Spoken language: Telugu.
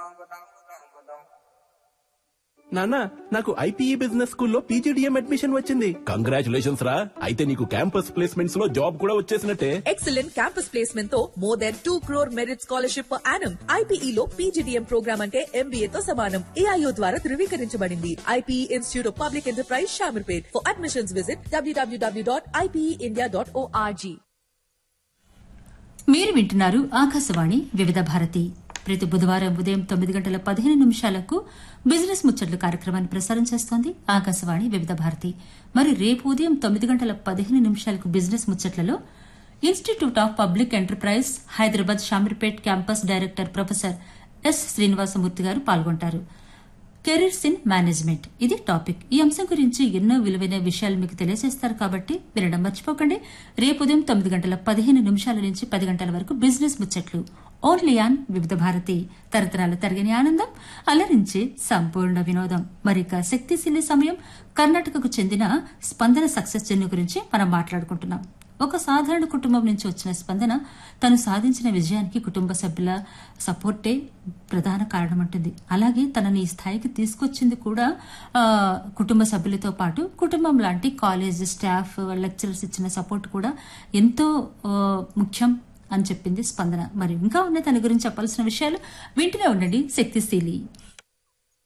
నాన్న నాకు ఐపీఈ బిజినెస్ స్కూల్లో పీజీడిఎం అడ్మిషన్ వచ్చింది కంగ్రాచులేషన్స్ రా అయితే నీకు క్యాంపస్ ప్లేస్మెంట్స్ లో జాబ్ కూడా వచ్చేసినట్టే ఎక్సలెంట్ క్యాంపస్ ప్లేస్మెంట్ తో more than two crore merit scholarship per annum IPE లో పీజీడీఎం ప్రోగ్రామ్ అంటే ఎంబీఏ తో సమానం ఏఐఓ ద్వారా ధృవీకరించబడింది IPE Institute of Public Enterprise Shamirpet for admissions visit W W W dot IPE dot org మీరు వింటున్నారు ఆకాశవాణి వివిధ భారతి ప్రతి బుధవారం ఉదయం తొమ్మిది గంటల పదిహేను నిమిషాలకు బిజినెస్ ముచ్చట్లు కార్యక్రమాన్ని ప్రసారం చేస్తోంది ఆకాశవాణి వివిధ భారతి మరి రేపు ఉదయం తొమ్మిది గంటల పదిహేను నిమిషాలకు బిజినెస్ ముచ్చట్లలో Institute of Public Enterprise Hyderabad Shamirpet campus director professor S Srinivasamurthy garu పాల్గొంటారు కెరీర్స్ ఇన్ మేనేజ్మెంట్ ఇది టాపిక్ ఈ అంశం గురించి ఎన్నో విలువైన విషయాలు మీకు తెలియజేస్తారు కాబట్టి వినడం మర్చిపోకండి రేపు ఉదయం తొమ్మిది గంటల పదిహేను నిమిషాల నుంచి పది గంటల వరకు బిజినెస్ ముచ్చట్లు ఓన్లీ ఆన్ వివిధ భారతి తరతరాల తరగని ఆనందం అలరించి సంపూర్ణ వినోదం మరిక శక్తిశీలి సమయం కర్ణాటకకు చెందిన స్పందన సక్సెస్ జర్నీ గురించి మనం మాట్లాడుకుంటున్నాం ఒక సాధారణ కుటుంబం నుంచి వచ్చిన స్పందన తను సాధించిన విజయానికి కుటుంబ సభ్యుల సపోర్టే ప్రధాన కారణం అంటుంది అలాగే తనని ఈ స్థాయికి తీసుకొచ్చింది కూడా ఆ, కుటుంబ సభ్యులతో పాటు కుటుంబం లాంటి కాలేజ్ స్టాఫ్ లెక్చరర్స్ ఇచ్చిన సపోర్ట్ కూడా ఎంతో ఆ, ముఖ్యం అని చెప్పింది స్పందన మరి ఇంకా ఉన్నాయి తన గురించి చెప్పాల్సిన విషయాలు వింటూనే ఉండండి శక్తిశీలి